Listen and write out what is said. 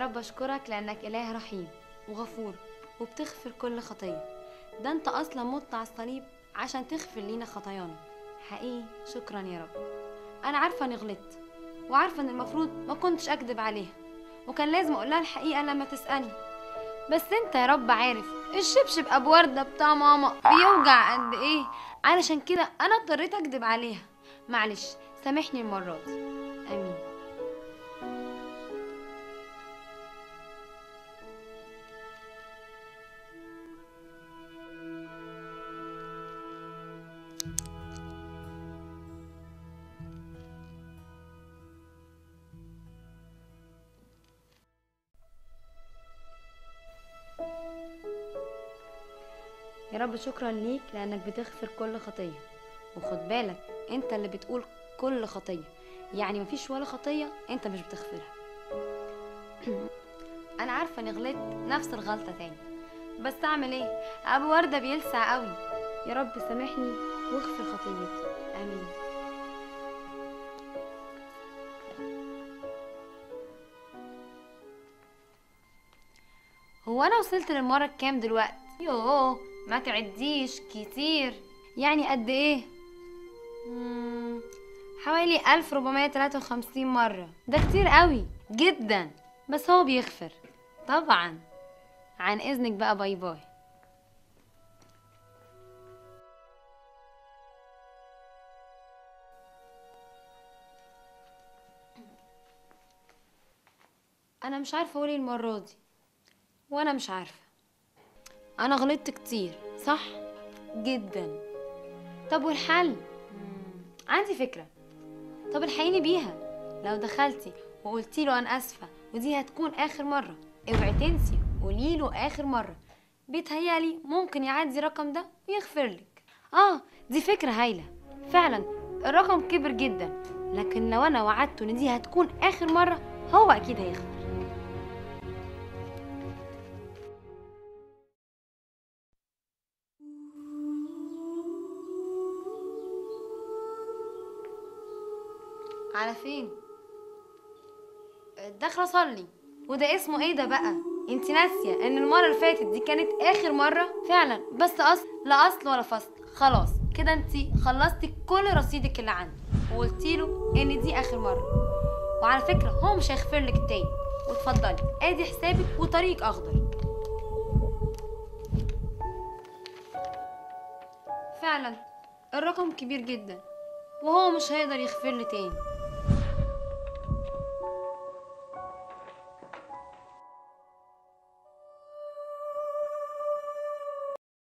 رب أشكرك لأنك إله رحيم وغفور وبتغفر كل خطية ده أنت أصلا مت على الصليب عشان تغفر لينا خطايانا حقيقي شكرا يا رب أنا عارفة إني غلطت وعارفة إن المفروض ما كنتش أكذب عليها وكان لازم أقولها الحقيقة لما تسألني بس أنت يا رب عارف الشبشب أبو وردة بتاع ماما بيوجع قد إيه علشان كده أنا اضطريت أكذب عليها معلش سامحني المرة دي آمين يا رب شكرا ليك لانك بتغفر كل خطيه وخد بالك انت اللي بتقول كل خطيه يعني مفيش ولا خطيه انت مش بتغفرها انا عارفه اني غلطت نفس الغلطه تاني بس اعمل ايه ابو ورده بيلسع قوي يا رب سامحني واغفر خطيتي امين هو انا وصلت للمره الكام دلوقتي يوه ما تعديش كتير يعني قد ايه مم، حوالي 1453 مرة ده كتير قوي جدا بس هو بيغفر طبعا عن اذنك بقى باي باي انا مش عارفه اقول إيه المره دي وانا مش عارفه انا غلطت كتير صح جدا طب والحل مم، عندي فكره طب الحقيني بيها لو دخلتي وقلتي له انا اسفه ودي هتكون اخر مره اوعي تنسي قولي له اخر مره بيتهيالي ممكن يعدي الرقم ده ويغفر لك اه دي فكره هايله فعلا الرقم كبر جدا لكن لو انا وعدته ان دي هتكون اخر مره هو اكيد هيغفر على فين داخله اصلي وده اسمه ايه ده بقى انت ناسيه ان المره اللي فاتت دي كانت اخر مره فعلا بس اصل لا اصل ولا فصل خلاص كده انت خلصتي كل رصيدك اللي عندك وقلتي له ان دي اخر مره وعلى فكره هو مش هيغفر لك تاني واتفضلي ادي حسابك وطريق اخضر فعلا الرقم كبير جدا وهو مش هيقدر يغفر لي تاني